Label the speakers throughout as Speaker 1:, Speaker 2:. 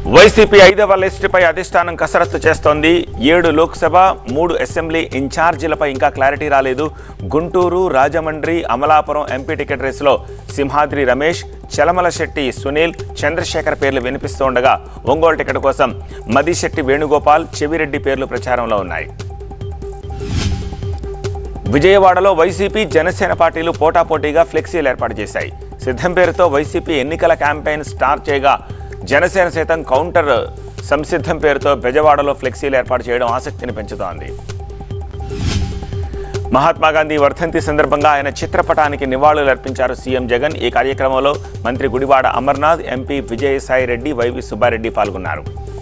Speaker 1: YCP ఐదవ లిస్టుపై అధిష్టానం కసరత్తు చేస్తోంది ఏడు లోక్సభ మూడు అసెంబ్లీ ఇన్ఛార్జీలపై ఇంకా క్లారిటీ రాలేదు గుంటూరు రాజమండ్రి అమలాపురం ఎంపీ టికెట్ రేసులో సింహాద్రి రమేష్ చలమల శెట్టి సునీల్ చంద్రశేఖర్ పేర్లు వినిపిస్తుండగా ఒంగోలు టికెట్ కోసం మదిశెట్టి వేణుగోపాల్ చెవిరెడ్డి పేర్లు ప్రచారంలో ఉన్నాయి విజయవాడలో వైసీపీ జనసేన పార్టీలు పోటాపోటీగా ఫ్లెక్సీలు ఏర్పాటు చేశాయి సిద్ధం పేరుతో వైసీపీ ఎన్నికల క్యాంపెయిన్ స్టార్ట్ చేయగా జనసేన సైతం కౌంటర్ సంసిద్ధం పేరుతో బెజవాడలో ఫ్లెక్సీలు ఏర్పాటు చేయడం ఆసక్తిని పెంచుతోంది మహాత్మా గాంధీ వర్ధంతి సందర్భంగా ఆయన చిత్రపటానికి నివాళులు అర్పించారు సీఎం జగన్ ఈ కార్యక్రమంలో మంత్రి గుడివాడ అమర్నాథ్ ఎంపీ విజయసాయి రెడ్డి వైవి సుబ్బారెడ్డి పాల్గొన్నారు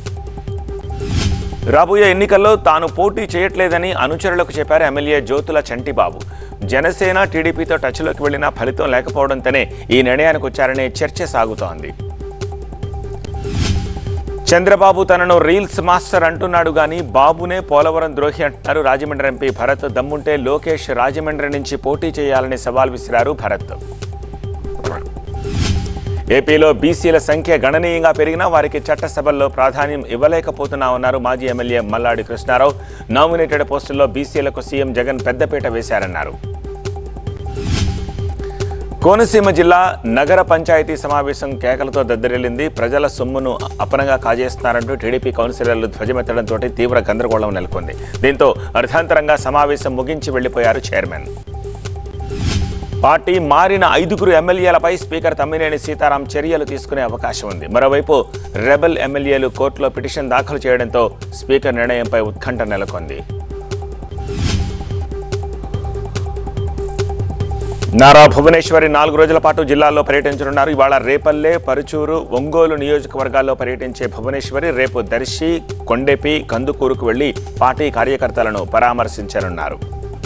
Speaker 1: రాబోయే ఎన్నికల్లో తాను పోటీ చేయట్లేదని అనుచరులకు చెప్పారు ఎమ్మెల్యే జ్యోతుల చంటిబాబు జనసేన టీడీపీతో టచ్లోకి వెళ్లినా ఫలితం లేకపోవడంతోనే ఈ నిర్ణయానికి వచ్చారనే చర్చ సాగుతోంది చంద్రబాబు తనను రీల్స్ మాస్టర్ అంటున్నాడు గాని బాబునే పోలవరం ద్రోహి అంటున్నారు రాజమండ్రి ఎంపీ భరత్ దమ్ముంటే లోకేష్ రాజమండ్రి నుంచి పోటీ చేయాలని సవాల్ విసిరారు భరత్ ఏపీలో బీసీల సంఖ్య గణనీయంగా పెరిగినా వారికి చట్టసభల్లో ప్రాధాన్యం ఇవ్వలేకపోతున్నామన్నారు మాజీ ఎమ్మెల్యే మల్లాడి కృష్ణారావు నామినేటెడ్ పోస్టుల్లో బీసీలకు సీఎం జగన్ పెద్దపీట వేశారన్నారు కోనసీమ జిల్లా నగర పంచాయతీ సమావేశం కేకలతో దద్దరిల్లింది ప్రజల సొమ్మును అపనంగా కాజేస్తున్నారంటూ టీడీపీ కౌన్సిలర్లు ధ్వజమెత్తడంతో తీవ్ర గందరగోళం నెలకొంది దీంతో అర్థాంతరంగా సమావేశం ముగించి వెళ్లిపోయారు చైర్మన్ పార్టీ మారిన ఐదుగురు ఎమ్మెల్యేలపై స్పీకర్ తమ్మినేని సీతారాం చర్యలు తీసుకునే అవకాశం ఉంది మరోవైపు రెబల్ ఎమ్మెల్యేలు కోర్టులో పిటిషన్ దాఖలు చేయడంతో స్పీకర్ నిర్ణయంపై ఉత్కంఠ నెలకొంది నారా భువనేశ్వరి నాలుగు రోజుల పాటు జిల్లాల్లో పర్యటించనున్నారు ఇవాళ రేపల్లె పరుచూరు ఒంగోలు నియోజకవర్గాల్లో పర్యటించే భువనేశ్వరి రేపు దర్శి కొండెపి కందుకూరుకు వెళ్లి పార్టీ కార్యకర్తలను పరామర్శించనున్నారు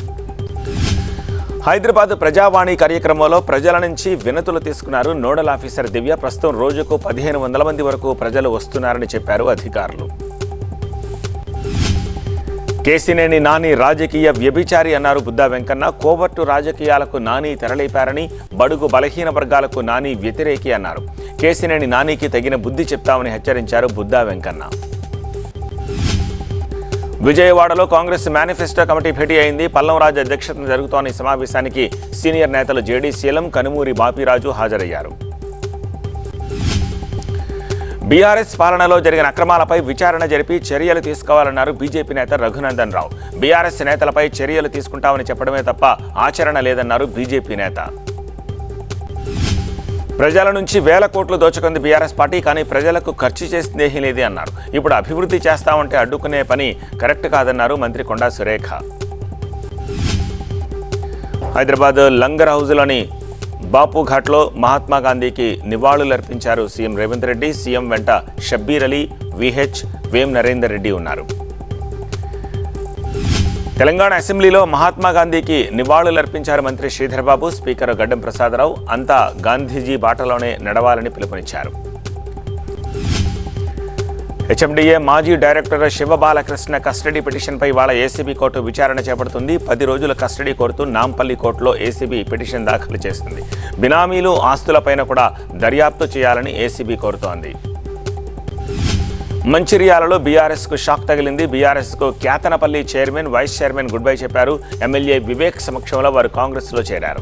Speaker 1: హైదరాబాద్ ప్రజావాణి కార్యక్రమంలో ప్రజల నుంచి వినతులు తీసుకున్నారు నోడల్ ఆఫీసర్ దివ్య ప్రస్తుతం రోజుకు పదిహేను వందల మంది వరకు ప్రజలు వస్తున్నారని చెప్పారు అధికారులు కేసినేని నాని రాజకీయ వ్యభిచారి అన్నారు బుద్దా వెంకన్న కోవర్టు రాజకీయాలకు నాని తెరలేపారని బడుగు బలహీన వర్గాలకు నాని వ్యతిరేకి అన్నారు కేసినేని నానికి తగిన బుద్ధి చెప్తామని హెచ్చరించారు బుద్దా వెంకన్న విజయవాడలో కాంగ్రెస్ మేనిఫెస్టో కమిటీ భేటీ అయింది పల్లంరాజు అధ్యక్షతన జరుగుతోన్న ఈ సమావేశానికి సీనియర్ నేతలు జేడీ శీలం కనుమూరి బాపిరాజు హాజరయ్యారు బీఆర్ఎస్ పాలనలో జరిగిన అక్రమాలపై విచారణ జరిపి చర్యలు తీసుకోవాలన్నారు బీజేపీ నేత రఘునందన్ రావు బీఆర్ఎస్ నేతలపై చర్యలు తీసుకుంటామని చెప్పడమే తప్ప ఆచరణ లేదన్నారు బీజేపీ నేత ప్రజల నుంచి వేల కోట్లు దోచుకుంది బీఆర్ఎస్ పార్టీ కానీ ప్రజలకు ఖర్చు చేసింది ఏమీ లేదే అన్నారు ఇప్పుడు అభివృద్ధి చేస్తామంటే అడ్డుకునే పని కరెక్ట్ కాదన్నారు మంత్రి కొండా సురేఖ హైదరాబాద్ లంగర్ హౌజ్లోని బాపు ఘాట్లో మహాత్మా గాంధీకి నివాళులర్పించారు సీఎం రేవంత్ రెడ్డి సీఎం వెంట షబ్బీర్ అలీ విహెచ్ వేం నరేందర్ రెడ్డి ఉన్నారు తెలంగాణ అసెంబ్లీలో మహాత్మా గాంధీకి నివాళులర్పించారు మంత్రి శ్రీధర్ బాబు స్పీకర్ గడ్డం ప్రసాదరావు అంతా గాంధీజీ బాటలోనే నడవాలని పిలుపునిచ్చారు హెచ్ఎండిఏ మాజీ డైరెక్టర్ శివబాలకృష్ణ కస్టడీ పిటిషన్పై వాళ్ళ ఏసీబీ కోర్టు విచారణ చేపడుతుంది పది రోజుల కస్టడీ కోరుతూ నాంపల్లి కోర్టులో ఏసీబీ పిటిషన్ దాఖలు చేసింది బినామీలు ఆస్తులపైన కూడా దర్యాప్తు చేయాలని ఏసీబీ కోరుతోంది మంచిర్యాలలో బీఆర్ఎస్కు షాక్ తగిలింది బీఆర్ఎస్కు Kyathanpalli chairman vice chairman good bye చెప్పారు ఎమ్మెల్యే వివేక్ సమక్షంలో వారు కాంగ్రెస్లో చేరారు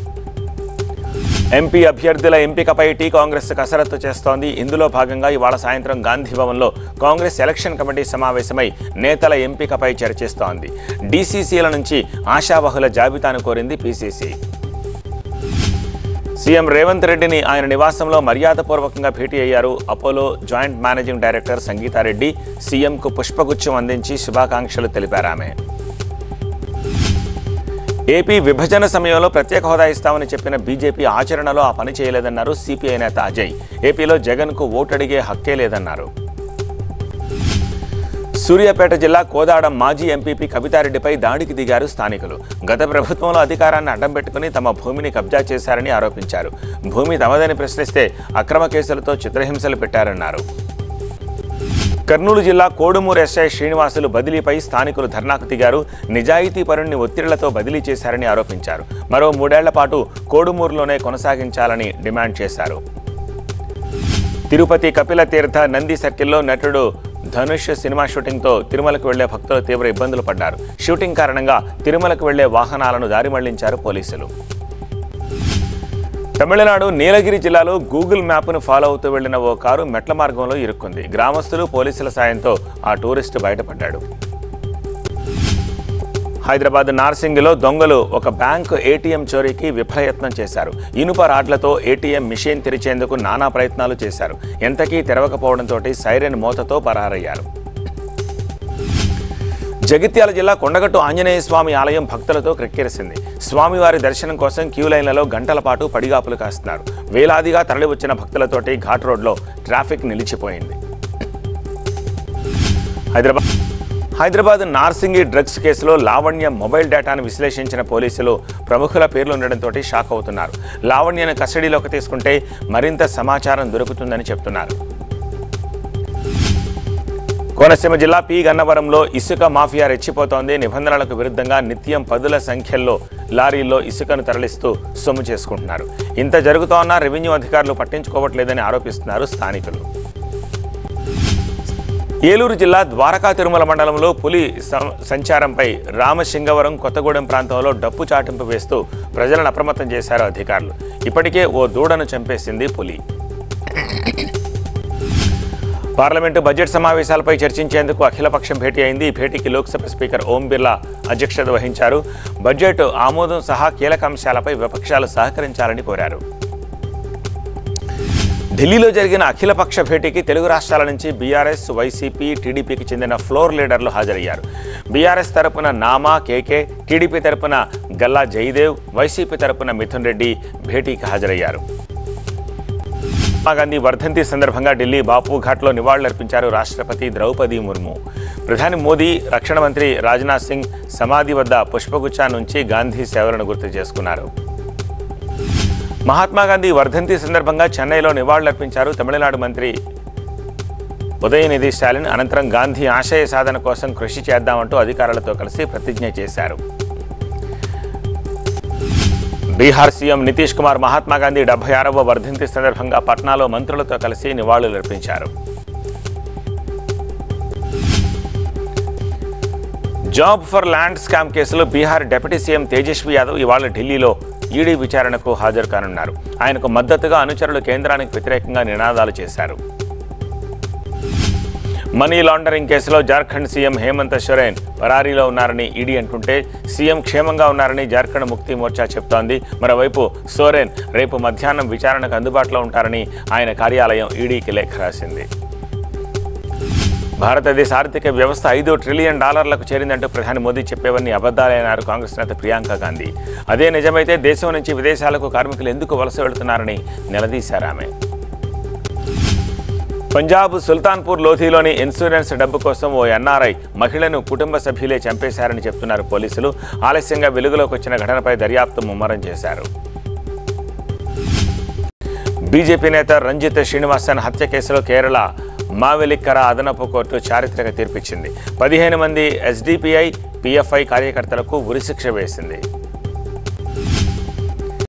Speaker 1: ఎంపీ అభ్యర్థుల ఎంపికపై టీ కాంగ్రెస్ కసరత్తు చేస్తోంది ఇందులో భాగంగా ఇవాళ సాయంత్రం గాంధీ భవన్లో కాంగ్రెస్ ఎలక్షన్ కమిటీ సమావేశమై నేతల ఎంపికపై చర్చిస్తోంది డీసీసీల నుంచి ఆశావహుల జాబితాను కోరింది పీసీసీ సీఎం రేవంత్ రెడ్డిని ఆయన నివాసంలో మర్యాదపూర్వకంగా భేటీ అయ్యారు Apollo joint managing director Sangeetha Reddy సీఎంకు పుష్పగుచ్చం అందించి శుభాకాంక్షలు తెలిపారు ఆమె ఏపీ విభజన సమయంలో ప్రత్యేక హోదా ఇస్తామని చెప్పిన బీజేపీ ఆచరణలో ఆ పని చేయలేదన్నారు సిపిఐ నేత అజయ్ ఏపీలో జగన్కు ఓటడిగే హక్కే లేదన్నారు సూర్యాపేట జిల్లా కోదాడ మాజీ ఎంపీపీ కవితారెడ్డిపై దాడికి దిగారు స్థానికులు గత ప్రభుత్వంలో అధికారాన్ని అడ్డం పెట్టుకుని తమ భూమిని కబ్జా చేశారని ఆరోపించారు భూమి తమదని ప్రశ్నిస్తే అక్రమ కేసులతో చిత్రహింసలు పెట్టారన్నారు కర్నూలు జిల్లా కోడుమూరు ఎస్ఐ శ్రీనివాసులు బదిలీపై స్థానికులు ధర్నాకు దిగారు నిజాయితీ పరుణ్ణి ఒత్తిళ్లతో బదిలీ చేశారని ఆరోపించారు మరో మూడేళ్ల పాటు కోడుమూరులోనే కొనసాగించాలని డిమాండ్ చేశారు తిరుపతి కపిల తీర్థ నంది సర్కిల్లో నటుడు ధనుష్ సినిమా షూటింగ్తో తిరుమలకు వెళ్లే భక్తులు తీవ్ర ఇబ్బందులు పడ్డారు షూటింగ్ కారణంగా తిరుమలకు వెళ్లే వాహనాలను దారి మళ్లించారు పోలీసులు తమిళనాడు నీలగిరి జిల్లాలో గూగుల్ మ్యాప్ను ఫాలో అవుతూ వెళ్లిన ఓ కారు మెట్ల మార్గంలో ఇరుక్కుంది గ్రామస్తులు పోలీసుల సాయంతో ఆ టూరిస్టు బయటపడ్డాడు హైదరాబాద్ నార్సింగిలో దొంగలు ఒక బ్యాంకు ఏటీఎం చోరీకి విఫలయత్నం చేశారు ఇనుప రాడ్లతో ఏటీఎం మిషన్ తెరిచేందుకు నానా ప్రయత్నాలు చేశారు ఎంతకీ తెరవకపోవడంతో సైరన్ మోతతో పరారయ్యారు జగిత్యాల జిల్లా కొండగట్టు ఆంజనేయ స్వామి ఆలయం భక్తులతో క్రిక్కిరిసింది స్వామివారి దర్శనం కోసం క్యూ లైన్లలో గంటల పాటు పడిగాపులు కాస్తున్నారు వేలాదిగా తరలివచ్చిన భక్తులతోటి ఘాట్ రోడ్లో ట్రాఫిక్ నిలిచిపోయింది హైదరాబాద్ హైదరాబాద్ నార్సింగి డ్రగ్స్ కేసులో లావణ్య మొబైల్ డేటాను విశ్లేషించిన పోలీసులు ప్రముఖుల పేర్లు ఉండడంతో షాక్ అవుతున్నారు లావణ్యను కస్టడీలోకి తీసుకుంటే మరింత సమాచారం దొరుకుతుందని చెప్తున్నారు కోనసీమ జిల్లా పి గన్నవరంలో ఇసుక మాఫియా రెచ్చిపోతోంది నిబంధనలకు విరుద్ధంగా నిత్యం పదుల సంఖ్యల్లో లారీల్లో ఇసుకను తరలిస్తూ సొమ్ము చేసుకుంటున్నారు ఇంత జరుగుతోన్నా రెవెన్యూ అధికారులు పట్టించుకోవట్లేదని ఆరోపిస్తున్నారు స్థానికులు ఏలూరు జిల్లా ద్వారకా తిరుమల మండలంలో పులి సం- సంచారంపై రామశింగవరం కొత్తగూడెం ప్రాంతంలో డప్పు చాటింపు వేస్తూ ప్రజలను అప్రమత్తం చేశారు అధికారులు ఇప్పటికే ఓ దూడను చంపేసింది పులి పార్లమెంటు బడ్జెట్ సమావేశాలపై చర్చించేందుకు అఖిలపక్షం భేటీ అయింది ఈ భేటీకి లోక్సభ స్పీకర్ ఓం బిర్లా అధ్యక్షత వహించారు బడ్జెట్ ఆమోదం సహా కీలక అంశాలపై విపక్షాలు సహకరించాలని కోరారు ఢిల్లీలో జరిగిన అఖిలపక్ష భేటీకి తెలుగు రాష్ట్రాల నుంచి బీఆర్ఎస్ వైసీపీ టీడీపీకి చెందిన ఫ్లోర్ లీడర్లు హాజరయ్యారు బీఆర్ఎస్ తరపున నామా కేకే టీడీపీ తరపున గల్లా జయదేవ్ వైసీపీ తరపున మిథున్ రెడ్డి భేటీకి హాజరయ్యారు మహాత్మా గాంధీ వర్ధంతి సందర్భంగా ఢిల్లీ బాపు ఘాట్లో నివాళులర్పించారు రాష్ట్రపతి ద్రౌపది ముర్ము ప్రధాని మోదీ రక్షణ మంత్రి రాజ్నాథ్ సింగ్ సమాధి వద్ద పుష్పగుచ్చా నుంచి గాంధీ సేవలను గుర్తు చేసుకున్నారు మహాత్మా గాంధీ వర్ధంతి సందర్భంగా చెన్నైలో నివాళులర్పించారు తమిళనాడు మంత్రి ఉదయనిధి స్టాలిన్ అనంతరం గాంధీ ఆశయ సాధన కోసం కృషి చేద్దామంటూ అధికారులతో కలిసి ప్రతిజ్ఞ చేశారు బీహార్ సీఎం నితీష్ కుమార్ మహాత్మా గాంధీ డెబ్బై ఆరవ వర్ధంతి సందర్భంగా పట్నాలో మంత్రులతో కలిసి నివాళులర్పించారు జాబ్ ఫర్ ల్యాండ్ స్కామ్ కేసులో బీహార్ డిప్యూటీ సీఎం తేజస్వి యాదవ్ ఇవాళ ఢిల్లీలో ఈడీ విచారణకు హాజరు కానున్నారు ఆయనకు మద్దతుగా అనుచరులు కేంద్రానికి వ్యతిరేకంగా నినాదాలు చేశారు మనీ లాండరింగ్ కేసులో జార్ఖండ్ సీఎం హేమంత్ సోరెన్ పరారీలో ఉన్నారని ఈడీ అంటుంటే సీఎం క్షేమంగా ఉన్నారని జార్ఖండ్ ముక్తి మోర్చా చెప్తోంది మరోవైపు సోరెన్ రేపు మధ్యాహ్నం విచారణకు అందుబాటులో ఉంటారని ఆయన కార్యాలయం ఈడీకి లేఖ రాసింది భారతదేశ ఆర్థిక వ్యవస్థ ఐదు ట్రిలియన్ డాలర్లకు చేరిందంటూ ప్రధాని మోదీ చెప్పేవన్నీ అబద్ధాలన్నారు కాంగ్రెస్ నేత ప్రియాంక గాంధీ అదే నిజమైతే దేశం నుంచి విదేశాలకు కార్మికులు ఎందుకు వలస వెళుతున్నారని నిలదీశారు ఆమె పంజాబ్ సుల్తాన్పూర్ లోధిలోని ఇన్సూరెన్స్ డబ్బు కోసం ఓ ఎన్ఆర్ఐ మహిళను కుటుంబ సభ్యులే చంపేశారని చెప్తున్నారు పోలీసులు ఆలస్యంగా వెలుగులోకి వచ్చిన ఘటనపై దర్యాప్తు ముమ్మరం చేశారు బీజేపీ నేత రంజిత్ శ్రీనివాసన్ హత్య కేసులో కేరళ మావెలిక్కర అదనపు కోర్టు చారిత్రక తీర్పిచ్చింది పదిహేను మంది ఎస్డిపిఐ పిఎఫ్ఐ కార్యకర్తలకు ఉరిశిక్ష వేసింది